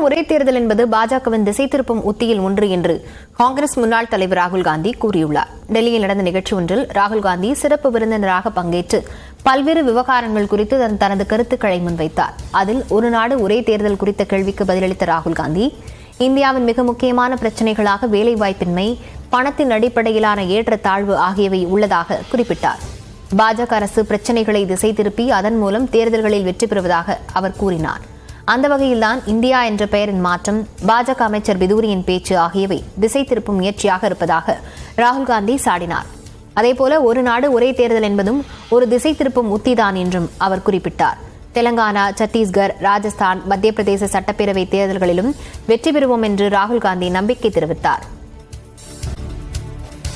ஒரே தேர்தல் என்பது பாஜகவின் திசை திருப்பும் உத்தியில் ஒன்று என்று காங்கிரஸ் முன்னாள் தலைவர் ராகுல் காந்தி கூறியுள்ளார் டெல்லியில் நடந்த நிகழ்ச்சி ஒன்றில் ராகுல் காந்தி சிறப்பு விருந்தினராக பங்கேற்று பல்வேறு விவகாரங்கள் குறித்து தன் தனது கருத்துக்களை முன்வைத்தார் அதில் ஒரு நாடு ஒரே தேர்தல் குறித்த கேள்விக்கு பதிலளித்த ராகுல் காந்தி இந்தியாவின் மிக முக்கியமான பிரச்சினைகளாக வேலைவாய்ப்பின்மை பணத்தின் அடிப்படையிலான ஏற்றத்தாழ்வு ஆகியவை உள்ளதாக குறிப்பிட்டார் பாஜக அரசு பிரச்சினைகளை திசை திருப்பி அதன் மூலம் தேர்தல்களில் வெற்றி பெறுவதாக அவர் கூறினார் அந்த வகையில்தான் இந்தியா என்ற பெயரின் மாற்றம் பாஜக அமைச்சர் பிதூரியின் பேச்சு ஆகியவை திசை திருப்பும் முயற்சியாக இருப்பதாக ராகுல் காந்தி சாடினார் அதேபோல ஒரு நாடு ஒரே தேர்தல் என்பதும் ஒரு திசை திருப்பும் உத்திதான் என்றும் அவர் குறிப்பிட்டார் தெலங்கானா சத்தீஸ்கர் ராஜஸ்தான் மத்திய பிரதேச சட்டப்பேரவை தேர்தல்களிலும் வெற்றி பெறுவோம் என்று ராகுல் காந்தி நம்பிக்கை தெரிவித்தார்